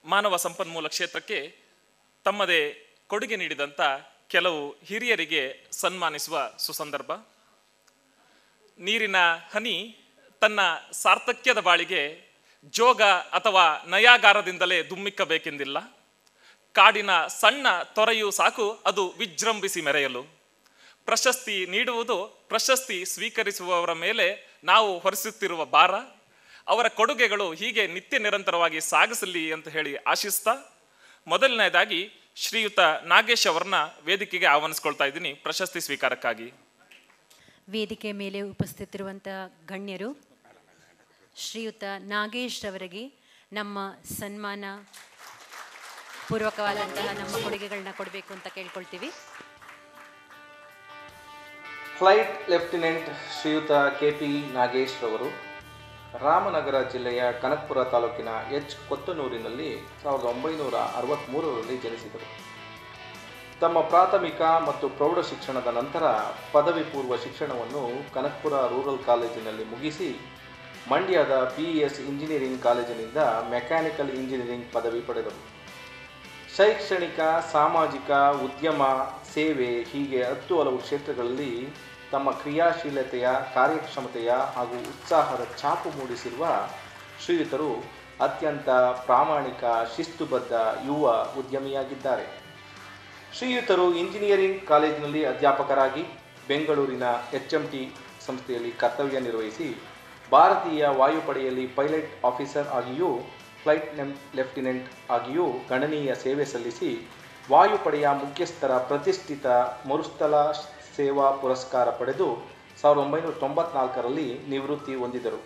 ಮಾನವ ಸಂಪನ್ಮೂಲ ಕ್ಷೇತ್ರಕ್ಕೆ ತಮ್ಮದೇ ಕೊಡುಗೆ ನೀಡಿದಂಥ ಕೆಲವು ಹಿರಿಯರಿಗೆ ಸನ್ಮಾನಿಸುವ ಸುಸಂದರ್ಭ ನೀರಿನ ಹನಿ ತನ್ನ ಸಾರ್ಥಕ್ಯದ ಬಾಳಿಗೆ ಜೋಗ ಅಥವಾ ನಯಾಗಾರದಿಂದಲೇ ದುಮ್ಮಿಕ್ಕಬೇಕೆಂದಿಲ್ಲ ಕಾಡಿನ ಸಣ್ಣ ತೊರೆಯೂ ಸಾಕು ಅದು ವಿಜೃಂಭಿಸಿ ಮೆರೆಯಲು ಪ್ರಶಸ್ತಿ ನೀಡುವುದು ಪ್ರಶಸ್ತಿ ಸ್ವೀಕರಿಸುವವರ ಮೇಲೆ ನಾವು ಹೊರಿಸುತ್ತಿರುವ ಭಾರ ಅವರ ಕೊಡುಗೆಗಳು ಹೀಗೆ ನಿತ್ಯ ನಿರಂತರವಾಗಿ ಸಾಗಿಸಲಿ ಅಂತ ಹೇಳಿ ಆಶಿಸ್ತಾ ಮೊದಲನೇದಾಗಿ ಶ್ರೀಯುತ ನಾಗೇಶ್ ಅವರನ್ನ ವೇದಿಕೆಗೆ ಆಹ್ವಾನಿಸ್ಕೊಳ್ತಾ ಇದ್ದೀನಿ ಪ್ರಶಸ್ತಿ ಸ್ವೀಕಾರಕ್ಕಾಗಿ ವೇದಿಕೆ ಮೇಲೆ ಉಪಸ್ಥಿತಿರುವಂಥ ಗಣ್ಯರು ಶ್ರೀಯುತ ನಾಗೇಶ್ ಅವರಿಗೆ ನಮ್ಮ ಸನ್ಮಾನ ಪೂರ್ವಕವಾದಂತಹ ನಮ್ಮ ಕೊಡುಗೆಗಳನ್ನ ಕೊಡಬೇಕು ಅಂತ ಕೇಳ್ಕೊಳ್ತೀವಿ flight lieutenant Shriyuta K P Nagesh ರವರು ರಾಮನಗರ ಜಿಲ್ಲೆಯ ಕನಕಪುರ ತಾಲೂಕಿನ ಎಚ್ ಕೊತ್ತನೂರಿನಲ್ಲಿ ಸಾವಿರದ ಒಂಬೈನೂರ ಅರವತ್ತ್ಮೂರರಲ್ಲಿ ಜನಿಸಿದರು ತಮ್ಮ ಪ್ರಾಥಮಿಕ ಮತ್ತು ಪ್ರೌಢ ಶಿಕ್ಷಣದ ನಂತರ ಪದವಿ ಪೂರ್ವ ಶಿಕ್ಷಣವನ್ನು ಕನಕಪುರ ರೂರಲ್ ಕಾಲೇಜಿನಲ್ಲಿ ಮುಗಿಸಿ ಮಂಡ್ಯದ ಪಿ ಎಸ್ ಇಂಜಿನಿಯರಿಂಗ್ ಕಾಲೇಜಿನಿಂದ ಮೆಕ್ಯಾನಿಕಲ್ ಇಂಜಿನಿಯರಿಂಗ್ ಪದವಿ ಪಡೆದರು ಶೈಕ್ಷಣಿಕ ಸಾಮಾಜಿಕ ಉದ್ಯಮ ಸೇವೆ ಹೀಗೆ ಹತ್ತು ಹಲವು ಕ್ಷೇತ್ರಗಳಲ್ಲಿ ತಮ್ಮ ಕ್ರಿಯಾಶೀಲತೆಯ ಕಾರ್ಯಕ್ಷಮತೆಯ ಹಾಗೂ ಉತ್ಸಾಹದ ಛಾಪು ಮೂಡಿಸಿರುವ ಶ್ರೀಯುತರು ಅತ್ಯಂತ ಪ್ರಾಮಾಣಿಕ ಶಿಸ್ತುಬದ್ಧ ಯುವ ಉದ್ಯಮಿಯಾಗಿದ್ದಾರೆ ಶ್ರೀಯುತರು ಇಂಜಿನಿಯರಿಂಗ್ ಕಾಲೇಜಿನಲ್ಲಿ ಅಧ್ಯಾಪಕರಾಗಿ ಬೆಂಗಳೂರಿನ ಎಚ್ ಎಂ ಟಿ ಸಂಸ್ಥೆಯಲ್ಲಿ ಕರ್ತವ್ಯ ನಿರ್ವಹಿಸಿ ಭಾರತೀಯ ವಾಯುಪಡೆಯಲ್ಲಿ ಪೈಲಟ್ ಆಫೀಸರ್ ಆಗಿಯೂ ಫ್ಲೈಟ್ ಲೆಫ್ಟಿನೆಂಟ್ ಆಗಿಯೂ ಗಣನೀಯ ಸೇವೆ ಸಲ್ಲಿಸಿ ವಾಯುಪಡೆಯ ಮುಖ್ಯಸ್ಥರ ಪ್ರತಿಷ್ಠಿತ ಮರುಸ್ಥಳ ಸೇವಾ ಪುರಸ್ಕಾರ ಪಡೆದು ಸಾವಿರದ ಒಂಬೈನೂರ ತೊಂಬತ್ನಾಲ್ಕರಲ್ಲಿ ನಿವೃತ್ತಿ ಹೊಂದಿದರು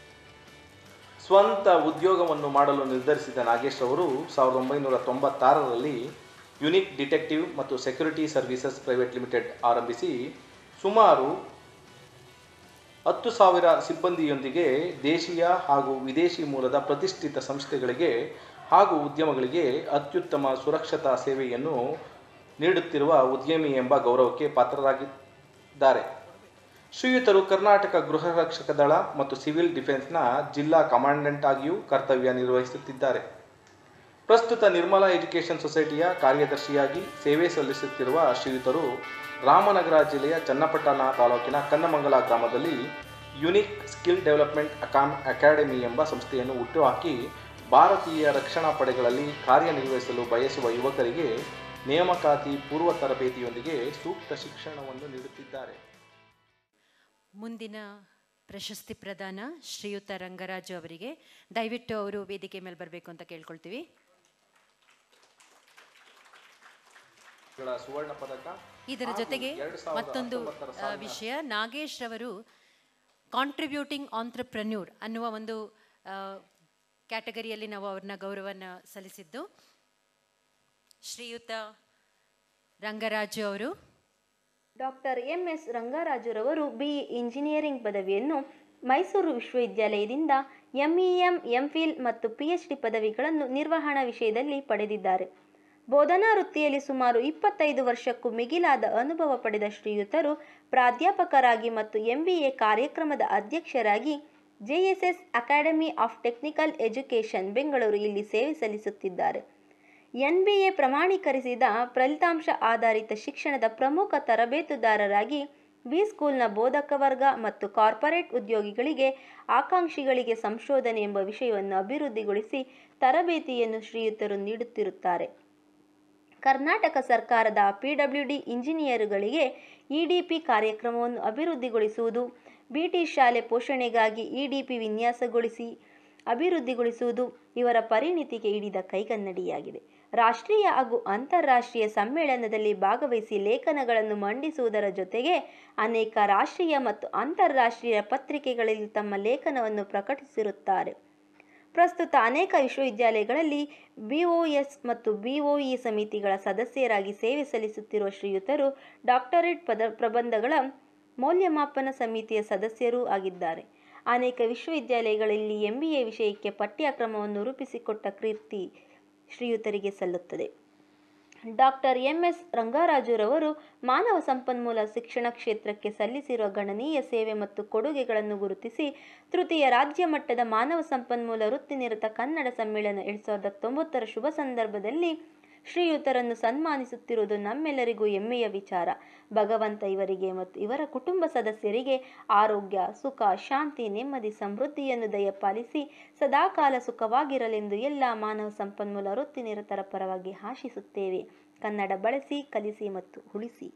ಸ್ವಂತ ಉದ್ಯೋಗವನ್ನು ಮಾಡಲು ನಿರ್ಧರಿಸಿದ ನಾಗೇಶ್ ಅವರು ಸಾವಿರದ ಒಂಬೈನೂರ ತೊಂಬತ್ತಾರರಲ್ಲಿ ಯುನಿಕ್ ಡಿಟೆಕ್ಟಿವ್ ಮತ್ತು ಸೆಕ್ಯೂರಿಟಿ ಸರ್ವಿಸಸ್ ಪ್ರೈವೇಟ್ ಲಿಮಿಟೆಡ್ ಆರಂಭಿಸಿ ಸುಮಾರು ಹತ್ತು ಸಾವಿರ ಸಿಬ್ಬಂದಿಯೊಂದಿಗೆ ದೇಶೀಯ ಹಾಗೂ ವಿದೇಶಿ ಮೂಲದ ಪ್ರತಿಷ್ಠಿತ ಸಂಸ್ಥೆಗಳಿಗೆ ಹಾಗೂ ಉದ್ಯಮಗಳಿಗೆ ಅತ್ಯುತ್ತಮ ಸುರಕ್ಷತಾ ಸೇವೆಯನ್ನು ನೀಡುತ್ತಿರುವ ಉದ್ಯಮಿ ಎಂಬ ಗೌರವಕ್ಕೆ ಪಾತ್ರರಾಗಿದ್ದಾರೆ ಶ್ರೀಯುತರು ಕರ್ನಾಟಕ ಗೃಹ ರಕ್ಷಕ ದಳ ಮತ್ತು ಸಿವಿಲ್ ಡಿಫೆನ್ಸ್ನ ಜಿಲ್ಲಾ ಕಮಾಂಡೆಂಟ್ ಆಗಿಯೂ ಕರ್ತವ್ಯ ನಿರ್ವಹಿಸುತ್ತಿದ್ದಾರೆ ಪ್ರಸ್ತುತ ನಿರ್ಮಲಾ ಎಜುಕೇಷನ್ ಸೊಸೈಟಿಯ ಕಾರ್ಯದರ್ಶಿಯಾಗಿ ಸೇವೆ ಸಲ್ಲಿಸುತ್ತಿರುವ ಶ್ರೀಯುತರು ರಾಮನಗರ ಜಿಲ್ಲೆಯ ಚನ್ನಪಟ್ಟಣ ತಾಲೂಕಿನ ಕನ್ನಮಂಗಲ ಗ್ರಾಮದಲ್ಲಿ ಯುನಿಕ್ ಸ್ಕಿಲ್ ಡೆವಲಪ್ಮೆಂಟ್ ಅಕಾಮ್ ಅಕಾಡೆಮಿ ಎಂಬ ಸಂಸ್ಥೆಯನ್ನು ಹುಟ್ಟುಹಾಕಿ ಭಾರತೀಯ ರಕ್ಷಣಾ ಪಡೆಗಳಲ್ಲಿ ಕಾರ್ಯನಿರ್ವಹಿಸಲು ಬಯಸುವ ಯುವಕರಿಗೆ ನೇಮಕಾತಿ ಪೂರ್ವ ತರಬೇತಿಯೊಂದಿಗೆ ಸೂಕ್ತ ಶಿಕ್ಷಣವನ್ನು ನೀಡುತ್ತಿದ್ದಾರೆ ಮುಂದಿನ ಪ್ರಶಸ್ತಿ ಪ್ರದಾನ ಶ್ರೀಯುತ ರಂಗರಾಜು ಅವರಿಗೆ ದಯವಿಟ್ಟು ಅವರು ವೇದಿಕೆ ಮೇಲೆ ಬರಬೇಕು ಅಂತ ಕೇಳ್ಕೊಳ್ತೀವಿ ಗಳ ಸುವರ್ಣ ಪದಕ ಇದರ ಹಾಗೂ ಜೊತೆಗೆ ಎರಡು ಸಾವಿರದ ಮತ್ತೊಂದು ಹತ್ತೊಂಬತ್ತರ ಆ, ಸಾಲಿನ ವಿಷಯ ನಾಗೇಶ್ ರವರು ಕಾಂಟ್ರಿಬ್ಯೂಟಿಂಗ್ ಆಂಟ್ರಪ್ರನ್ಯೂರ್ ಅನ್ನುವ ಒಂದು ಕ್ಯಾಟಗರಿಯಲ್ಲಿ ನಾವು ಅವ್ರನ್ನ ಗೌರವನ ಸಲ್ಲಿಸಿದ್ದು ಶ್ರೀಯುತ ರಂಗರಾಜು ಅವರು ಡಾಕ್ಟರ್ ಎಂ ಎಸ್ ರಂಗರಾಜುರವರು ಬಿ ಇಂಜಿನಿಯರಿಂಗ್ ಪದವಿಯನ್ನು ಮೈಸೂರು ವಿಶ್ವವಿದ್ಯಾಲಯದಿಂದ ಎಂಇಎಂ ಎಂಫಿಲ್ ಮತ್ತು ಪಿಎಚ್ ಡಿ ಪದವಿಗಳನ್ನು ನಿರ್ವಹಣಾ ವಿಷಯದಲ್ಲಿ ಪಡೆದಿದ್ದಾರೆ ಬೋಧನಾ ವೃತ್ತಿಯಲ್ಲಿ ಸುಮಾರು ಇಪ್ಪತ್ತೈದು ವರ್ಷಕ್ಕೂ ಮಿಗಿಲಾದ ಅನುಭವ ಪಡೆದ ಶ್ರೀಯುತರು ಪ್ರಾಧ್ಯಾಪಕರಾಗಿ ಮತ್ತು ಎಂಬಿಎ ಕಾರ್ಯಕ್ರಮದ ಅಧ್ಯಕ್ಷರಾಗಿ JSS academy of technical education Bengaluru ಇಲ್ಲಿ ಸೇವೆ ಸಲ್ಲಿಸುತ್ತಿದ್ದಾರೆ ಎನ್ಬಿಎ ಪ್ರಮಾಣೀಕರಿಸಿದ ಫಲಿತಾಂಶ ಆಧಾರಿತ ಶಿಕ್ಷಣದ ಪ್ರಮುಖ ತರಬೇತುದಾರರಾಗಿ ಬಿ ಸ್ಕೂಲ್ನ ಬೋಧಕ ವರ್ಗ ಮತ್ತು ಕಾರ್ಪೊರೇಟ್ ಉದ್ಯೋಗಿಗಳಿಗೆ ಆಕಾಂಕ್ಷಿಗಳಿಗೆ ಸಂಶೋಧನೆ ಎಂಬ ವಿಷಯವನ್ನು ಅಭಿವೃದ್ಧಿಗೊಳಿಸಿ ತರಬೇತಿಯನ್ನು ಶ್ರೀಯುತರು ನೀಡುತ್ತಿರುತ್ತಾರೆ ಕರ್ನಾಟಕ ಸರ್ಕಾರದ ಪಿಡಬ್ಲ್ಯೂಡಿ ಇಂಜಿನಿಯರುಗಳಿಗೆ ಇಡಿಪಿ ಕಾರ್ಯಕ್ರಮವನ್ನು ಅಭಿವೃದ್ಧಿಗೊಳಿಸುವುದು ಬಿಟಿ ಶಾಲೆ ಪೋಷಣೆಗಾಗಿ ಇಡಿಪಿ ವಿನ್ಯಾಸಗೊಳಿಸಿ ಅಭಿವೃದ್ಧಿಗೊಳಿಸುವುದು ಇವರ ಪರಿಣಿತಿಗೆ ಹಿಡಿದ ಕೈಗನ್ನಡಿಯಾಗಿದೆ ರಾಷ್ಟ್ರೀಯ ಹಾಗೂ ಅಂತಾರಾಷ್ಟ್ರೀಯ ಸಮ್ಮೇಳನದಲ್ಲಿ ಭಾಗವಹಿಸಿ ಲೇಖನಗಳನ್ನು ಮಂಡಿಸುವುದರ ಜೊತೆಗೆ ಅನೇಕ ರಾಷ್ಟ್ರೀಯ ಮತ್ತು ಅಂತಾರಾಷ್ಟ್ರೀಯ ಪತ್ರಿಕೆಗಳಲ್ಲಿ ತಮ್ಮ ಲೇಖನವನ್ನು ಪ್ರಕಟಿಸಿರುತ್ತಾರೆ ಪ್ರಸ್ತುತ ಅನೇಕ ವಿಶ್ವವಿದ್ಯಾಲಯಗಳಲ್ಲಿ ಬಿಒಎಸ್ ಮತ್ತು ಬಿಒಇ ಸಮಿತಿಗಳ ಸದಸ್ಯರಾಗಿ ಸೇವೆ ಸಲ್ಲಿಸುತ್ತಿರುವ ಶ್ರೀಯುತರು ಡಾಕ್ಟರೇಟ್ ಪದ ಪ್ರಬಂಧಗಳ ಮೌಲ್ಯಮಾಪನ ಸಮಿತಿಯ ಸದಸ್ಯರೂ ಆಗಿದ್ದಾರೆ ಅನೇಕ ವಿಶ್ವವಿದ್ಯಾಲಯಗಳಲ್ಲಿ ಎಂಬಿಎ ವಿಷಯಕ್ಕೆ ಪಠ್ಯಕ್ರಮವನ್ನು ರೂಪಿಸಿಕೊಟ್ಟ ಕೀರ್ತಿ ಶ್ರೀಯುತರಿಗೆ ಸಲ್ಲುತ್ತದೆ ಡಾಕ್ಟರ್ ಎಂ ಎಸ್ ರಂಗರಾಜುರವರು ಮಾನವ ಸಂಪನ್ಮೂಲ ಶಿಕ್ಷಣ ಕ್ಷೇತ್ರಕ್ಕೆ ಸಲ್ಲಿಸಿರುವ ಗಣನೀಯ ಸೇವೆ ಮತ್ತು ಕೊಡುಗೆಗಳನ್ನು ಗುರುತಿಸಿ ತೃತೀಯ ರಾಜ್ಯ ಮಟ್ಟದ ಮಾನವ ಸಂಪನ್ಮೂಲ ವೃತ್ತಿನಿರತ ಕನ್ನಡ ಸಮ್ಮೇಳನ ಎರಡ್ ಸಾವಿರದ ಹತ್ತೊಂಬತ್ತರ ಶುಭ ಸಂದರ್ಭದಲ್ಲಿ ಶ್ರೀಯುತರನ್ನು ಸನ್ಮಾನಿಸುತ್ತಿರುವುದು ನಮ್ಮೆಲ್ಲರಿಗೂ ಹೆಮ್ಮೆಯ ವಿಚಾರ ಭಗವಂತ ಇವರಿಗೆ ಮತ್ತು ಇವರ ಕುಟುಂಬ ಸದಸ್ಯರಿಗೆ ಆರೋಗ್ಯ ಸುಖ ಶಾಂತಿ ನೆಮ್ಮದಿ ಸಮೃದ್ಧಿಯನ್ನು ದಯಪಾಲಿಸಿ ಸದಾಕಾಲ ಸುಖವಾಗಿರಲೆಂದು ಎಲ್ಲ ಮಾನವ ಸಂಪನ್ಮೂಲ ವೃತ್ತಿನಿರತರ ಪರವಾಗಿ ಆಶಿಸುತ್ತೇವೆ ಕನ್ನಡ ಬಳಸಿ ಕಲಿಸಿ ಮತ್ತು ಉಳಿಸಿ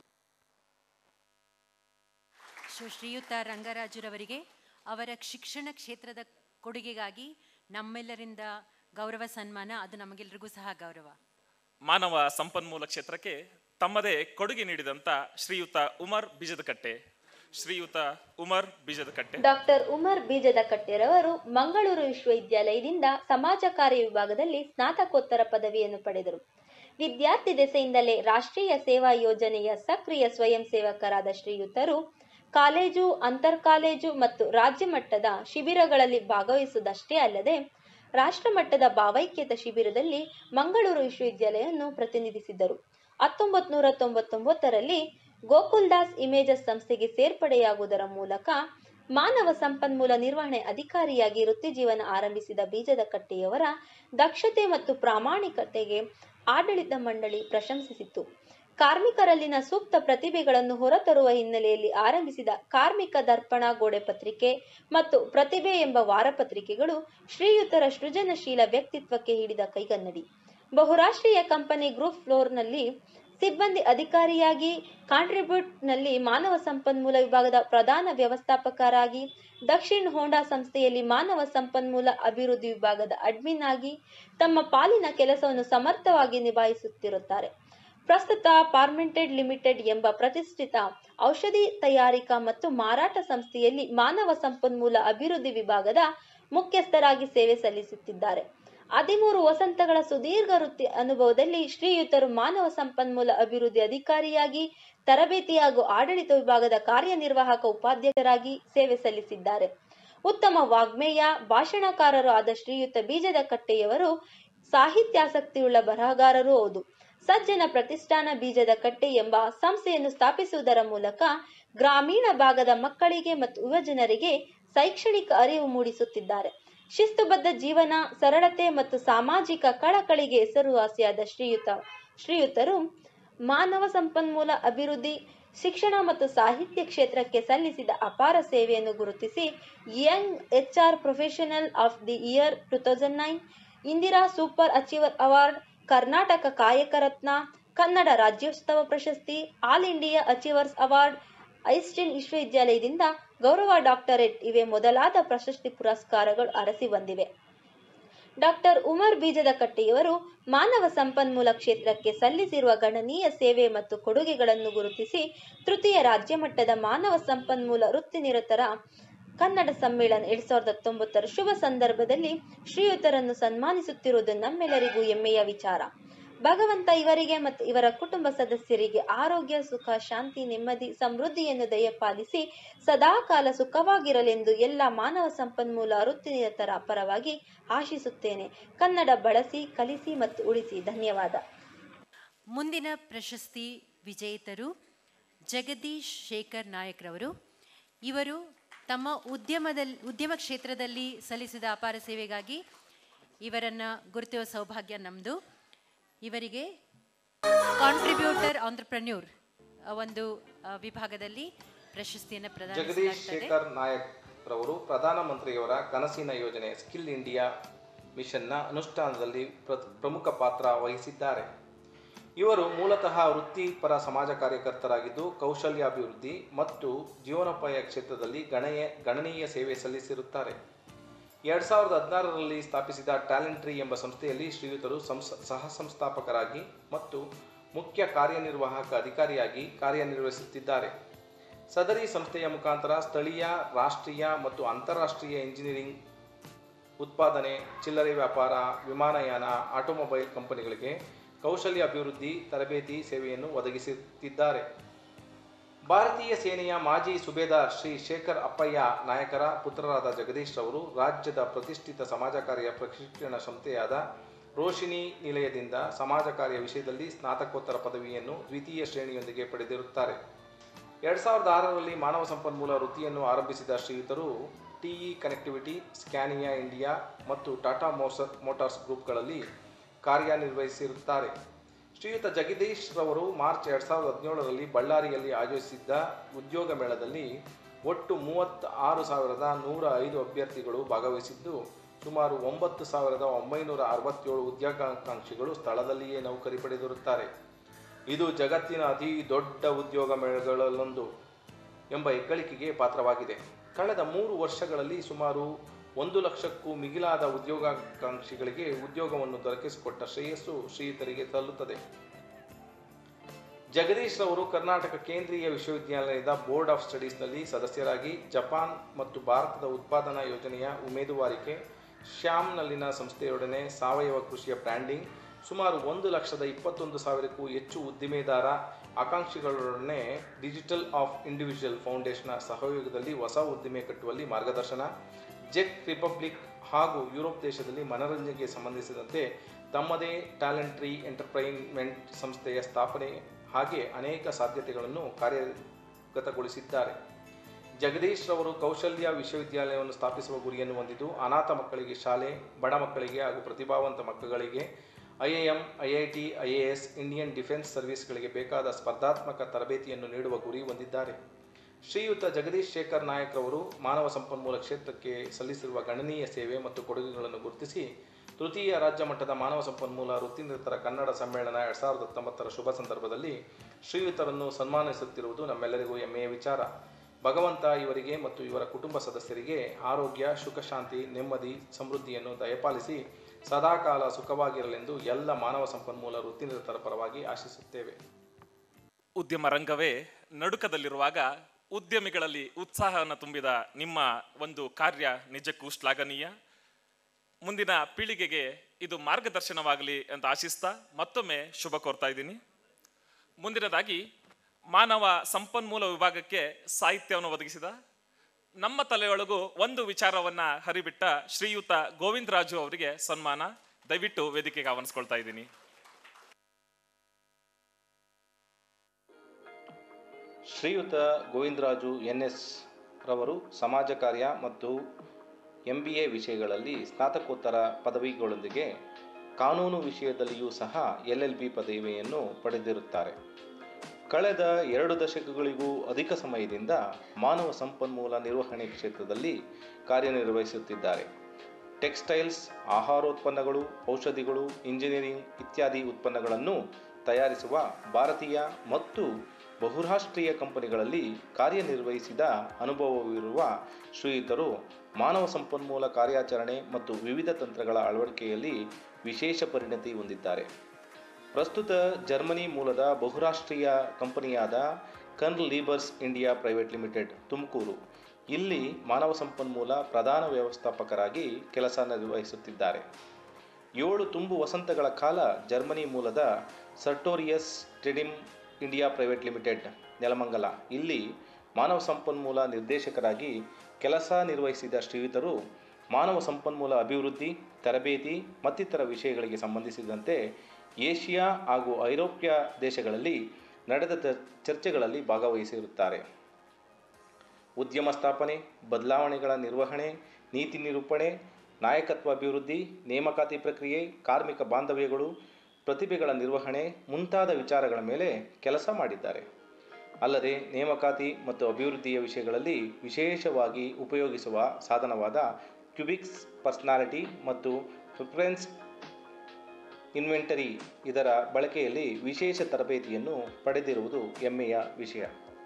ಶ್ರೀ ಶ್ರೀಯುತ ರಂಗರಾಜುರವರಿಗೆ ಅವರ ಶಿಕ್ಷಣ ಕ್ಷೇತ್ರದ ಕೊಡುಗೆಗಾಗಿ ನಮ್ಮೆಲ್ಲರಿಂದ ಗೌರವ ಸನ್ಮಾನ ಅದು ನಮಗೆಲ್ಲರಿಗೂ ಸಹ ಗೌರವ ಮಾನವ ಸಂಪನ್ಮೂಲ ಕ್ಷೇತ್ರಕ್ಕೆ ತಮ್ಮದೇ ಕೊಡುಗೆ ನೀಡಿದಂತ ಶ್ರೀಯುತ ಉಮರ್ ಬೀಜದಕಟ್ಟೆ ಶ್ರೀಯುತ ಉಮರ್ ಬೀಜದಕಟ್ಟೆ ಡಾಕ್ಟರ್ ಉಮರ್ ಬೀಜದ ಕಟ್ಟೆರವರು ಮಂಗಳೂರು ವಿಶ್ವವಿದ್ಯಾಲಯದಿಂದ ಸಮಾಜ ಕಾರ್ಯ ವಿಭಾಗದಲ್ಲಿ ಸ್ನಾತಕೋತ್ತರ ಪದವಿಯನ್ನು ಪಡೆದರು ವಿದ್ಯಾರ್ಥಿ ದೆಸೆಯಿಂದಲೇ ರಾಷ್ಟ್ರೀಯ ಸೇವಾ ಯೋಜನೆಯ ಸಕ್ರಿಯ ಸ್ವಯಂ ಸೇವಕರಾದ ಶ್ರೀಯುತರು ಕಾಲೇಜು ಅಂತರ್ ಕಾಲೇಜು ಮತ್ತು ರಾಜ್ಯ ಮಟ್ಟದ ಶಿಬಿರಗಳಲ್ಲಿ ಭಾಗವಹಿಸುವುದಷ್ಟೇ ಅಲ್ಲದೆ ರಾಷ್ಟ್ರ ಮಟ್ಟದ ಭಾವೈಕ್ಯತಾ ಶಿಬಿರದಲ್ಲಿ ಮಂಗಳೂರು ವಿಶ್ವವಿದ್ಯಾಲಯವನ್ನು ಪ್ರತಿನಿಧಿಸಿದ್ದರು ಹತ್ತೊಂಬತ್ತು ನೂರ ತೊಂಬತ್ತೊಂಬತ್ತರಲ್ಲಿ ಗೋಕುಲ್ದಾಸ್ ಇಮೇಜಸ್ ಸಂಸ್ಥೆಗೆ ಸೇರ್ಪಡೆಯಾಗುವುದರ ಮೂಲಕ ಮಾನವ ಸಂಪನ್ಮೂಲ ನಿರ್ವಹಣೆ ಅಧಿಕಾರಿಯಾಗಿ ವೃತ್ತಿ ಜೀವನ ಆರಂಭಿಸಿದ ಬೀಜದ ಕಟ್ಟೆಯವರ ದಕ್ಷತೆ ಮತ್ತು ಪ್ರಾಮಾಣಿಕತೆಗೆ ಆಡಳಿತ ಮಂಡಳಿ ಪ್ರಶಂಸಿಸಿತು ಕಾರ್ಮಿಕರಲ್ಲಿನ ಸೂಕ್ತ ಪ್ರತಿಭೆಗಳನ್ನು ಹೊರತರುವ ಹಿನ್ನೆಲೆಯಲ್ಲಿ ಆರಂಭಿಸಿದ ಕಾರ್ಮಿಕ ದರ್ಪಣ ಗೋಡೆ ಪತ್ರಿಕೆ ಮತ್ತು ಪ್ರತಿಭೆ ಎಂಬ ವಾರಪತ್ರಿಕೆಗಳು ಶ್ರೀಯುತರ ಸೃಜನಶೀಲ ವ್ಯಕ್ತಿತ್ವಕ್ಕೆ ಹಿಡಿದ ಕೈಗನ್ನಡಿ ಬಹುರಾಷ್ಟ್ರೀಯ ಕಂಪನಿ ಗ್ರೂಪ್ ಫ್ಲೋರ್ನಲ್ಲಿ ಸಿಬ್ಬಂದಿ ಅಧಿಕಾರಿಯಾಗಿ ಕಾಂಟ್ರಿಬ್ಯೂಟ್ ನಲ್ಲಿ ಮಾನವ ಸಂಪನ್ಮೂಲ ವಿಭಾಗದ ಪ್ರಧಾನ ವ್ಯವಸ್ಥಾಪಕರಾಗಿ ದಕ್ಷಿಣ ಹೋಂಡಾ ಸಂಸ್ಥೆಯಲ್ಲಿ ಮಾನವ ಸಂಪನ್ಮೂಲ ಅಭಿವೃದ್ಧಿ ವಿಭಾಗದ ಅಡ್ಮಿನ್ ಆಗಿ ತಮ್ಮ ಪಾಲಿನ ಕೆಲಸವನ್ನು ಸಮರ್ಥವಾಗಿ ನಿಭಾಯಿಸುತ್ತಿರುತ್ತಾರೆ ಪ್ರಸ್ತುತ ಪಾರ್ಮೆಂಟೆಡ್ ಲಿಮಿಟೆಡ್ ಎಂಬ ಪ್ರತಿಷ್ಠಿತ ಔಷಧಿ ತಯಾರಿಕಾ ಮತ್ತು ಮಾರಾಟ ಸಂಸ್ಥೆಯಲ್ಲಿ ಮಾನವ ಸಂಪನ್ಮೂಲ ಅಭಿವೃದ್ಧಿ ವಿಭಾಗದ ಮುಖ್ಯಸ್ಥರಾಗಿ ಸೇವೆ ಸಲ್ಲಿಸುತ್ತಿದ್ದಾರೆ ಹದಿಮೂರು ವಸಂತಗಳ ಸುದೀರ್ಘ ವೃತ್ತಿ ಅನುಭವದಲ್ಲಿ ಶ್ರೀಯುತರು ಮಾನವ ಸಂಪನ್ಮೂಲ ಅಭಿವೃದ್ಧಿ ಅಧಿಕಾರಿಯಾಗಿ ತರಬೇತಿ ಹಾಗೂ ಆಡಳಿತ ವಿಭಾಗದ ಕಾರ್ಯನಿರ್ವಾಹಕ ಉಪಾಧ್ಯಕ್ಷರಾಗಿ ಸೇವೆ ಸಲ್ಲಿಸಿದ್ದಾರೆ ಉತ್ತಮ ವಾಗ್ಮೇಯ ಭಾಷಣಕಾರರು ಆದ ಶ್ರೀಯುತ ಬೀಜದ ಕಟ್ಟೆಯವರು ಸಾಹಿತ್ಯಾಸಕ್ತಿಯುಳ್ಳ ಬರಹಗಾರರೂ ಹೌದು ಸಜ್ಜನ ಪ್ರತಿಷ್ಠಾನ ಬೀಜದ ಕಟ್ಟೆ ಎಂಬ ಸಂಸ್ಥೆಯನ್ನು ಸ್ಥಾಪಿಸುವುದರ ಮೂಲಕ ಗ್ರಾಮೀಣ ಭಾಗದ ಮಕ್ಕಳಿಗೆ ಮತ್ತು ಯುವಜನರಿಗೆ ಶೈಕ್ಷಣಿಕ ಅರಿವು ಮೂಡಿಸುತ್ತಿದ್ದಾರೆ ಶಿಸ್ತುಬದ್ಧ ಜೀವನ ಸರಳತೆ ಮತ್ತು ಸಾಮಾಜಿಕ ಕಳಕಳಿಗೆ ಹೆಸರುವಾಸಿಯಾದ ಶ್ರೀಯುತ ಶ್ರೀಯುತರು ಮಾನವ ಸಂಪನ್ಮೂಲ ಅಭಿವೃದ್ಧಿ ಶಿಕ್ಷಣ ಮತ್ತು ಸಾಹಿತ್ಯ ಕ್ಷೇತ್ರಕ್ಕೆ ಸಲ್ಲಿಸಿದ ಅಪಾರ ಸೇವೆಯನ್ನು ಗುರುತಿಸಿ young H R professional of the year two thousand nine Indira super achiever award Karnataka Kayaka Ratna Kannada Rajyotsava Prashasti all India achievers award ಐಸ್ಟಿನ್ ವಿಶ್ವವಿದ್ಯಾಲಯದಿಂದ ಗೌರವ ಡಾಕ್ಟರೇಟ್ ಇವೆ ಮೊದಲಾದ ಪ್ರಶಸ್ತಿ ಪುರಸ್ಕಾರಗಳು ಅರಸಿ ಬಂದಿವೆ ಡಾಕ್ಟರ್ ಉಮರ್ ಬೀಜದ ಕಟ್ಟೆಯವರು ಮಾನವ ಸಂಪನ್ಮೂಲ ಕ್ಷೇತ್ರಕ್ಕೆ ಸಲ್ಲಿಸಿರುವ ಗಣನೀಯ ಸೇವೆ ಮತ್ತು ಕೊಡುಗೆಗಳನ್ನು ಗುರುತಿಸಿ ತೃತೀಯ ರಾಜ್ಯ ಮಟ್ಟದ ಮಾನವ ಸಂಪನ್ಮೂಲ ವೃತ್ತಿನಿರತರ ಕನ್ನಡ ಸಮ್ಮೇಳನ ಎರಡ್ ಸಾವಿರದ ಹತ್ತೊಂಬತ್ತರ ಶುಭ ಸಂದರ್ಭದಲ್ಲಿ ಶ್ರೀಯುತರನ್ನು ಸನ್ಮಾನಿಸುತ್ತಿರುವುದು ನಮ್ಮೆಲ್ಲರಿಗೂ ಹೆಮ್ಮೆಯ ವಿಚಾರ ಭಗವಂತ ಇವರಿಗೆ ಮತ್ತು ಇವರ ಕುಟುಂಬ ಸದಸ್ಯರಿಗೆ ಆರೋಗ್ಯ ಸುಖ ಶಾಂತಿ ನೆಮ್ಮದಿ ಸಮೃದ್ಧಿಯನ್ನು ದಯಪಾಲಿಸಿ ಸದಾಕಾಲ ಸುಖವಾಗಿರಲೆಂದು ಎಲ್ಲ ಮಾನವ ಸಂಪನ್ಮೂಲ ವೃತ್ತಿನಿರತರ ಪರವಾಗಿ ಆಶಿಸುತ್ತೇನೆ ಕನ್ನಡ ಬಳಸಿ ಕಲಿಸಿ ಮತ್ತು ಉಳಿಸಿ ಧನ್ಯವಾದ ಮುಂದಿನ ಪ್ರಶಸ್ತಿ ವಿಜೇತರು ಜಗದೀಶ್ ಶೇಖರ್ ನಾಯಕ್ರವರು ಇವರು ತಮ್ಮ ಉದ್ಯಮದಲ್ಲಿ ಉದ್ಯಮ ಕ್ಷೇತ್ರದಲ್ಲಿ ಸಲ್ಲಿಸಿದ ಅಪಾರ ಸೇವೆಗಾಗಿ ಇವರನ್ನು ಗುರುತಿಸುವ ಸೌಭಾಗ್ಯ ನಮ್ಮದು ಇವರಿಗೆ ಕಾಂಟ್ರಿಬ್ಯೂಟರ್ ಆಂಟ್ರಪ್ರನ್ಯೂರ್ ಒಂದು ಆ, ವಿಭಾಗದಲ್ಲಿ ಪ್ರಶಸ್ತಿಯನ್ನು ಜಗದೀಶ್ ಪ್ರದಾನಿಸಲಾಗ್ತದೆ ಶೇಖರ್ ನಾಯಕ್ ರವರು ಪ್ರಧಾನಮಂತ್ರಿಯವರ ಕನಸಿನ ಯೋಜನೆ ಸ್ಕಿಲ್ ಇಂಡಿಯಾ ಮಿಷನ್ನ ಅನುಷ್ಠಾನದಲ್ಲಿ ಪ್ರ- ಪ್ರಮುಖ ಪಾತ್ರ ವಹಿಸಿದ್ದಾರೆ ಇವರು ಮೂಲತಃ ವೃತ್ತಿಪರ ಸಮಾಜ ಕಾರ್ಯಕರ್ತರಾಗಿದ್ದು ಕೌಶಲ್ಯಾಭಿವೃದ್ಧಿ ಮತ್ತು ಜೀವನೋಪಾಯ ಕ್ಷೇತ್ರದಲ್ಲಿ ಗಣನೀಯ ಗಣನೀಯ ಸೇವೆ ಸಲ್ಲಿಸಿರುತ್ತಾರೆ ಎರಡು ಸಾವಿರದ ಹದಿನಾರರಲ್ಲಿ ಸ್ಥಾಪಿಸಿದ ಟ್ಯಾಲೆಂಟ್ರಿ ಎಂಬ ಸಂಸ್ಥೆಯಲ್ಲಿ ಶ್ರೀಯುತರು ಸಂಸ್ ಸಹ ಸಂಸ್ಥಾಪಕರಾಗಿ ಮತ್ತು ಮುಖ್ಯ ಕಾರ್ಯನಿರ್ವಾಹಕ ಅಧಿಕಾರಿಯಾಗಿ ಕಾರ್ಯನಿರ್ವಹಿಸುತ್ತಿದ್ದಾರೆ ಸದರಿ ಸಂಸ್ಥೆಯ ಮುಖಾಂತರ ಸ್ಥಳೀಯ ರಾಷ್ಟ್ರೀಯ ಮತ್ತು ಅಂತಾರಾಷ್ಟ್ರೀಯ ಇಂಜಿನಿಯರಿಂಗ್ ಉತ್ಪಾದನೆ ಚಿಲ್ಲರೆ ವ್ಯಾಪಾರ ವಿಮಾನಯಾನ ಆಟೋಮೊಬೈಲ್ ಕಂಪನಿಗಳಿಗೆ ಕೌಶಲ್ಯ ಅಭಿವೃದ್ಧಿ ತರಬೇತಿ ಸೇವೆಯನ್ನು ಒದಗಿಸುತ್ತಿದ್ದಾರೆ ಭಾರತೀಯ ಸೇನೆಯ ಮಾಜಿ ಸುಬೇದಾರ್ ಶ್ರೀ ಶೇಖರ್ ಅಪ್ಪಯ್ಯ ನಾಯಕರ ಪುತ್ರರಾದ ಜಗದೀಶ್ ರವರು ರಾಜ್ಯದ ಪ್ರತಿಷ್ಠಿತ ಸಮಾಜ ಕಾರ್ಯ ಪ್ರಶಿಕ್ಷಣ ಸಂಸ್ಥೆಯಾದ ರೋಶಿನಿ ನಿಲಯದಿಂದ ಸಮಾಜ ಕಾರ್ಯ ವಿಷಯದಲ್ಲಿ ಸ್ನಾತಕೋತ್ತರ ಪದವಿಯನ್ನು ದ್ವಿತೀಯ ಶ್ರೇಣಿಯೊಂದಿಗೆ ಪಡೆದಿರುತ್ತಾರೆ ಎರಡು ಸಾವಿರದ ಆರರಲ್ಲಿ ಮಾನವ ಸಂಪನ್ಮೂಲ ವೃತ್ತಿಯನ್ನು ಆರಂಭಿಸಿದ ಶ್ರೀಯುತರು ಟಿಇ ಕನೆಕ್ಟಿವಿಟಿ ಸ್ಕ್ಯಾನಿಯಾ ಇಂಡಿಯಾ ಮತ್ತು ಟಾಟಾ ಮೋಸರ್ ಮೋಟಾರ್ಸ್ ಗ್ರೂಪ್ಗಳಲ್ಲಿ ಕಾರ್ಯನಿರ್ವಹಿಸಿರುತ್ತಾರೆ ಶ್ರೀಯುತ ಜಗದೀಶ್ ರವರು ಮಾರ್ಚ್ ಎರಡು ಸಾವಿರದ ಹದಿನೇಳರಲ್ಲಿ ಬಳ್ಳಾರಿಯಲ್ಲಿ ಆಯೋಜಿಸಿದ್ದ ಉದ್ಯೋಗ ಮೇಳದಲ್ಲಿ ಒಟ್ಟು ಮೂವತ್ತ ಆರು ಸಾವಿರದ ನೂರ ಐದು ಅಭ್ಯರ್ಥಿಗಳು ಭಾಗವಹಿಸಿದ್ದು ಸುಮಾರು ಒಂಬತ್ತು ಸಾವಿರದ ಒಂಬೈನೂರ ಅರವತ್ತೇಳು ಉದ್ಯೋಗಾಕಾಂಕ್ಷಿಗಳು ಸ್ಥಳದಲ್ಲಿಯೇ ನೌಕರಿ ಪಡೆದಿರುತ್ತಾರೆ ಇದು ಜಗತ್ತಿನ ಅತಿ ದೊಡ್ಡ ಉದ್ಯೋಗ ಮೇಳಗಳಲ್ಲೊಂದು ಎಂಬ ಹೆಗ್ಗಳಿಕೆಗೆ ಪಾತ್ರವಾಗಿದೆ ಕಳೆದ ಮೂರು ವರ್ಷಗಳಲ್ಲಿ ಸುಮಾರು ಒಂದು ಲಕ್ಷಕ್ಕೂ ಮಿಗಿಲಾದ ಉದ್ಯೋಗಾಕಾಂಕ್ಷಿಗಳಿಗೆ ಉದ್ಯೋಗವನ್ನು ದೊರಕಿಸಿಕೊಟ್ಟ ಶ್ರೇಯಸ್ಸು ಶ್ರೀಯುತರಿಗೆ ಸಲ್ಲುತ್ತದೆ ಜಗದೀಶ್ ರವರು ಕರ್ನಾಟಕ ಕೇಂದ್ರೀಯ ವಿಶ್ವವಿದ್ಯಾಲಯದ ಬೋರ್ಡ್ ಆಫ್ ಸ್ಟಡೀಸ್ನಲ್ಲಿ ಸದಸ್ಯರಾಗಿ ಜಪಾನ್ ಮತ್ತು ಭಾರತದ ಉತ್ಪಾದನಾ ಯೋಜನೆಯ ಉಮೇದುವಾರಿಕೆ ಶ್ಯಾಮ್ನಲ್ಲಿನ ಸಂಸ್ಥೆಯೊಡನೆ ಸಾವಯವ ಕೃಷಿಯ ಬ್ರ್ಯಾಂಡಿಂಗ್ ಸುಮಾರು ಒಂದು ಲಕ್ಷದ ಇಪ್ಪತ್ತೊಂದು ಸಾವಿರಕ್ಕೂ ಹೆಚ್ಚು ಉದ್ದಿಮೆದಾರ ಆಕಾಂಕ್ಷಿಗಳೊಡನೆ ಡಿಜಿಟಲ್ ಆಫ್ ಇಂಡಿವಿಜುವಲ್ ಫೌಂಡೇಶನ್ನ ಸಹಯೋಗದಲ್ಲಿ ಹೊಸ ಉದ್ದಿಮೆ ಕಟ್ಟುವಲ್ಲಿ ಮಾರ್ಗದರ್ಶನ ಜೆಕ್ ರಿಪಬ್ಲಿಕ್ ಹಾಗೂ ಯುರೋಪ್ ದೇಶದಲ್ಲಿ ಮನರಂಜನೆಗೆ ಸಂಬಂಧಿಸಿದಂತೆ ತಮ್ಮದೇ ಟ್ಯಾಲೆಂಟ್ರಿ ಎಂಟರ್ಪ್ರೈನ್ಮೆಂಟ್ ಸಂಸ್ಥೆಯ ಸ್ಥಾಪನೆ ಹಾಗೆ ಅನೇಕ ಸಾಧ್ಯತೆಗಳನ್ನು ಕಾರ್ಯಗತಗೊಳಿಸಿದ್ದಾರೆ ಜಗದೀಶ್ ರವರು ಕೌಶಲ್ಯ ವಿಶ್ವವಿದ್ಯಾಲಯವನ್ನು ಸ್ಥಾಪಿಸುವ ಗುರಿಯನ್ನು ಹೊಂದಿದ್ದು ಅನಾಥ ಮಕ್ಕಳಿಗೆ ಶಾಲೆ ಬಡ ಮಕ್ಕಳಿಗೆ ಹಾಗೂ ಪ್ರತಿಭಾವಂತ ಮಕ್ಕಳಿಗೆ IIM IIT IAS Indian defence ಸರ್ವಿಸ್ಗಳಿಗೆ ಬೇಕಾದ ಸ್ಪರ್ಧಾತ್ಮಕ ತರಬೇತಿಯನ್ನು ನೀಡುವ ಗುರಿ ಹೊಂದಿದ್ದಾರೆ ಶ್ರೀಯುತ ಜಗದೀಶ್ ಶೇಖರ್ ನಾಯಕ್ ರವರು ಮಾನವ ಸಂಪನ್ಮೂಲ ಕ್ಷೇತ್ರಕ್ಕೆ ಸಲ್ಲಿಸಿರುವ ಗಣನೀಯ ಸೇವೆ ಮತ್ತು ಕೊಡುಗೆಗಳನ್ನು ಗುರುತಿಸಿ ತೃತೀಯ ರಾಜ್ಯ ಮಟ್ಟದ ಮಾನವ ಸಂಪನ್ಮೂಲ ವೃತ್ತಿನಿರತರ ಕನ್ನಡ ಸಮ್ಮೇಳನ ಎರಡು ಸಾವಿರದ ಹತ್ತೊಂಬತ್ತರ ಶುಭ ಸಂದರ್ಭದಲ್ಲಿ ಶ್ರೀಯುತರನ್ನು ಸನ್ಮಾನಿಸುತ್ತಿರುವುದು ನಮ್ಮೆಲ್ಲರಿಗೂ ಹೆಮ್ಮೆಯ ವಿಚಾರ ಭಗವಂತ ಇವರಿಗೆ ಮತ್ತು ಇವರ ಕುಟುಂಬ ಸದಸ್ಯರಿಗೆ ಆರೋಗ್ಯ ಸುಖಶಾಂತಿ ನೆಮ್ಮದಿ ಸಮೃದ್ಧಿಯನ್ನು ದಯಪಾಲಿಸಿ ಸದಾಕಾಲ ಸುಖವಾಗಿರಲೆಂದು ಎಲ್ಲ ಮಾನವ ಸಂಪನ್ಮೂಲ ವೃತ್ತಿನಿರತರ ಪರವಾಗಿ ಆಶಿಸುತ್ತೇವೆ ಉದ್ಯಮ ರಂಗವೇ ನಡುಕದಲ್ಲಿರುವಾಗ ಉದ್ಯಮಿಗಳಲ್ಲಿ ಉತ್ಸಾಹವನ್ನು ತುಂಬಿದ ನಿಮ್ಮ ಒಂದು ಕಾರ್ಯ ನಿಜಕ್ಕೂ ಶ್ಲಾಘನೀಯ ಮುಂದಿನ ಪೀಳಿಗೆಗೆ ಇದು ಮಾರ್ಗದರ್ಶನವಾಗಲಿ ಅಂತ ಆಶಿಸ್ತಾ ಮತ್ತೊಮ್ಮೆ ಶುಭ ಕೋರ್ತಾ ಇದ್ದೀನಿ ಮುಂದಿನದಾಗಿ ಮಾನವ ಸಂಪನ್ಮೂಲ ವಿಭಾಗಕ್ಕೆ ಸಾಹಿತ್ಯವನ್ನು ಒದಗಿಸಿದ ನಮ್ಮ ತಲೆಯೊಳಗೂ ಒಂದು ವಿಚಾರವನ್ನ ಹರಿಬಿಟ್ಟ ಶ್ರೀಯುತ ಗೋವಿಂದರಾಜು ಅವರಿಗೆ ಸನ್ಮಾನ ದಯವಿಟ್ಟು ವೇದಿಕೆಗೆ ಆಹ್ವಾನಿಸ್ಕೊಳ್ತಾ ಇದ್ದೀನಿ ಶ್ರೀಯುತ ಗೋವಿಂದರಾಜು ಎನ್ ಎಸ್ ರವರು ಸಮಾಜ ಕಾರ್ಯ ಮತ್ತು ಎಂ ಬಿ ಎ ವಿಷಯಗಳಲ್ಲಿ ಸ್ನಾತಕೋತ್ತರ ಪದವಿಗಳೊಂದಿಗೆ ಕಾನೂನು ವಿಷಯದಲ್ಲಿಯೂ ಸಹ ಎಲ್ ಎಲ್ ಬಿ ಪದವಿಯನ್ನು ಪಡೆದಿರುತ್ತಾರೆ ಕಳೆದ ಎರಡು ದಶಕಗಳಿಗೂ ಅಧಿಕ ಸಮಯದಿಂದ ಮಾನವ ಸಂಪನ್ಮೂಲ ನಿರ್ವಹಣೆ ಕ್ಷೇತ್ರದಲ್ಲಿ ಕಾರ್ಯನಿರ್ವಹಿಸುತ್ತಿದ್ದಾರೆ ಟೆಕ್ಸ್ಟೈಲ್ಸ್ ಆಹಾರೋತ್ಪನ್ನಗಳು ಔಷಧಿಗಳು ಇಂಜಿನಿಯರಿಂಗ್ ಇತ್ಯಾದಿ ಉತ್ಪನ್ನಗಳನ್ನು ತಯಾರಿಸುವ ಭಾರತೀಯ ಮತ್ತು ಬಹುರಾಷ್ಟ್ರೀಯ ಕಂಪನಿಗಳಲ್ಲಿ ಕಾರ್ಯನಿರ್ವಹಿಸಿದ ಅನುಭವವಿರುವ ಶ್ರೀಯುತರು ಮಾನವ ಸಂಪನ್ಮೂಲ ಕಾರ್ಯಾಚರಣೆ ಮತ್ತು ವಿವಿಧ ತಂತ್ರಗಳ ಅಳವಡಿಕೆಯಲ್ಲಿ ವಿಶೇಷ ಪರಿಣತಿ ಹೊಂದಿದ್ದಾರೆ ಪ್ರಸ್ತುತ ಜರ್ಮನಿ ಮೂಲದ ಬಹುರಾಷ್ಟ್ರೀಯ ಕಂಪನಿಯಾದ Kern Liebers India private limited Tumakuru ಇಲ್ಲಿ ಮಾನವ ಸಂಪನ್ಮೂಲ ಪ್ರಧಾನ ವ್ಯವಸ್ಥಾಪಕರಾಗಿ ಕೆಲಸ ನಿರ್ವಹಿಸುತ್ತಿದ್ದಾರೆ ಏಳು ತುಂಬು ವಸಂತಗಳ ಕಾಲ ಜರ್ಮನಿ ಮೂಲದ Sartorius Stedim India private limited Nelamangala ಇಲ್ಲಿ ಮಾನವ ಸಂಪನ್ಮೂಲ ನಿರ್ದೇಶಕರಾಗಿ ಕೆಲಸ ನಿರ್ವಹಿಸಿದ ಶ್ರೀಯುತರು ಮಾನವ ಸಂಪನ್ಮೂಲ ಅಭಿವೃದ್ಧಿ ತರಬೇತಿ ಮತ್ತಿತರ ವಿಷಯಗಳಿಗೆ ಸಂಬಂಧಿಸಿದಂತೆ ಏಷ್ಯಾ ಹಾಗೂ ಐರೋಪ್ಯ ದೇಶಗಳಲ್ಲಿ ನಡೆದ ತ- ಚರ್ಚೆಗಳಲ್ಲಿ ಭಾಗವಹಿಸಿರುತ್ತಾರೆ ಉದ್ಯಮ ಸ್ಥಾಪನೆ ಬದಲಾವಣೆಗಳ ನಿರ್ವಹಣೆ ನೀತಿ ನಿರೂಪಣೆ ನಾಯಕತ್ವ ಅಭಿವೃದ್ಧಿ ನೇಮಕಾತಿ ಪ್ರಕ್ರಿಯೆ ಕಾರ್ಮಿಕ ಬಾಂಧವ್ಯಗಳು ಪ್ರತಿಭೆಗಳ ನಿರ್ವಹಣೆ ಮುಂತಾದ ವಿಚಾರಗಳ ಮೇಲೆ ಕೆಲಸ ಮಾಡಿದ್ದಾರೆ ಅಲ್ಲದೆ ನೇಮಕಾತಿ ಮತ್ತು ಅಭಿವೃದ್ಧಿಯ ವಿಷಯಗಳಲ್ಲಿ ವಿಶೇಷವಾಗಿ ಉಪಯೋಗಿಸುವ ಸಾಧನವಾದ ಕ್ಯುಬಿಕ್ಸ್ ಪರ್ಸನಾಲಿಟಿ ಮತ್ತು ಪ್ರಿಫರೆನ್ಸ್ ಇನ್ವೆಂಟರಿ ಇದರ ಬಳಕೆಯಲ್ಲಿ ವಿಶೇಷ ತರಬೇತಿಯನ್ನು ಪಡೆದಿರುವುದು ಹೆಮ್ಮೆಯ ವಿಷಯ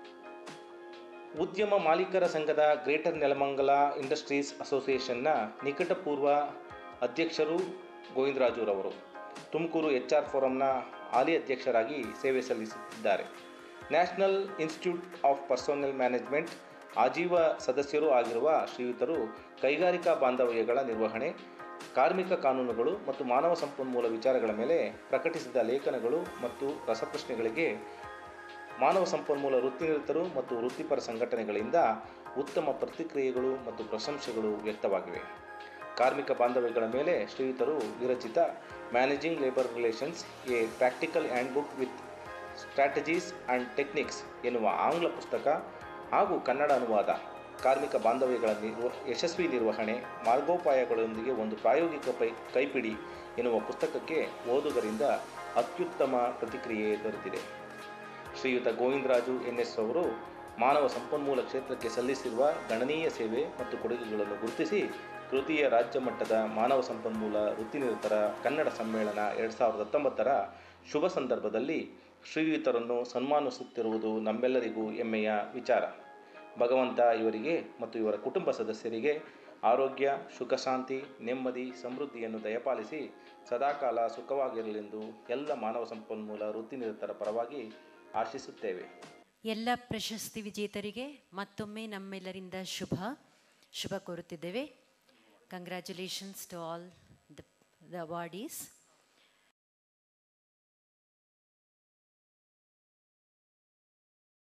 ಉದ್ಯಮ ಮಾಲೀಕರ ಸಂಘದ ಗ್ರೇಟರ್ ನೆಲಮಂಗಲ ಇಂಡಸ್ಟ್ರೀಸ್ ಅಸೋಸಿಯೇಷನ್ನ ನಿಕಟಪೂರ್ವ ಅಧ್ಯಕ್ಷರು ಗೋವಿಂದರಾಜುರವರು ತುಮಕೂರು ಎಚ್ ಆರ್ ಫೋರಂನ ಹಾಲಿ ಅಧ್ಯಕ್ಷರಾಗಿ ಸೇವೆ ಸಲ್ಲಿಸುತ್ತಿದ್ದಾರೆ national institute of personnel management ಆಜೀವ ಸದಸ್ಯರೂ ಆಗಿರುವ ಶ್ರೀಯುತರು ಕೈಗಾರಿಕಾ ಬಾಂಧವ್ಯಗಳ ನಿರ್ವಹಣೆ ಕಾರ್ಮಿಕ ಕಾನೂನುಗಳು ಮತ್ತು ಮಾನವ ಸಂಪನ್ಮೂಲ ವಿಚಾರಗಳ ಮೇಲೆ ಪ್ರಕಟಿಸಿದ ಲೇಖನಗಳು ಮತ್ತು ರಸಪ್ರಶ್ನೆಗಳಿಗೆ ಮಾನವ ಸಂಪನ್ಮೂಲ ವೃತ್ತಿನಿರತರು ಮತ್ತು ವೃತ್ತಿಪರ ಸಂಘಟನೆಗಳಿಂದ ಉತ್ತಮ ಪ್ರತಿಕ್ರಿಯೆಗಳು ಮತ್ತು ಪ್ರಶಂಸೆಗಳು ವ್ಯಕ್ತವಾಗಿವೆ ಕಾರ್ಮಿಕ ಬಾಂಧವ್ಯಗಳ ಮೇಲೆ ಶ್ರೀಯುತರು ವಿರಚಿತ managing labour relations a practical hand book with strategies and techniques ಎನ್ನುವ ಆಂಗ್ಲ ಪುಸ್ತಕ ಹಾಗೂ ಕನ್ನಡ ಅನುವಾದ ಕಾರ್ಮಿಕ ಬಾಂಧವ್ಯಗಳ ನಿರ್ವ ಯಶಸ್ವಿ ನಿರ್ವಹಣೆ ಮಾರ್ಗೋಪಾಯಗಳೊಂದಿಗೆ ಒಂದು ಪ್ರಾಯೋಗಿಕ ಪೈ ಕೈಪಿಡಿ ಎನ್ನುವ ಪುಸ್ತಕಕ್ಕೆ ಓದುಗರಿಂದ ಅತ್ಯುತ್ತಮ ಪ್ರತಿಕ್ರಿಯೆ ದೊರೆತಿದೆ ಶ್ರೀಯುತ ಗೋವಿಂದರಾಜು ಎನ್ ಎಸ್ ಅವರು ಮಾನವ ಸಂಪನ್ಮೂಲ ಕ್ಷೇತ್ರಕ್ಕೆ ಸಲ್ಲಿಸಿರುವ ಗಣನೀಯ ಸೇವೆ ಮತ್ತು ಕೊಡುಗೆಗಳನ್ನು ಗುರುತಿಸಿ ತೃತೀಯ ರಾಜ್ಯ ಮಟ್ಟದ ಮಾನವ ಸಂಪನ್ಮೂಲ ವೃತ್ತಿನಿರತರ ಕನ್ನಡ ಸಮ್ಮೇಳನ ಎರಡು ಸಾವಿರದ ಹತ್ತೊಂಬತ್ತರ ಶುಭ ಸಂದರ್ಭದಲ್ಲಿ ಶ್ರೀಯುತರನ್ನು ಸನ್ಮಾನಿಸುತ್ತಿರುವುದು ನಮ್ಮೆಲ್ಲರಿಗೂ ಹೆಮ್ಮೆಯ ವಿಚಾರ ಭಗವಂತ ಇವರಿಗೆ ಮತ್ತು ಇವರ ಕುಟುಂಬ ಸದಸ್ಯರಿಗೆ ಆರೋಗ್ಯ ಸುಖಶಾಂತಿ ನೆಮ್ಮದಿ ಸಮೃದ್ಧಿಯನ್ನು ದಯಪಾಲಿಸಿ ಸದಾಕಾಲ ಸುಖವಾಗಿರಲೆಂದು ಎಲ್ಲ ಮಾನವ ಸಂಪನ್ಮೂಲ ವೃತ್ತಿನಿರತರ ಪರವಾಗಿ ಆಶಿಸುತ್ತೇವೆ ಎಲ್ಲ ಪ್ರಶಸ್ತಿ ವಿಜೇತರಿಗೆ ಮತ್ತೊಮ್ಮೆ ನಮ್ಮೆಲ್ಲರಿಂದ ಶುಭ ಶುಭ ಕೋರುತ್ತಿದ್ದೇವೆ congratulations to all the the awardees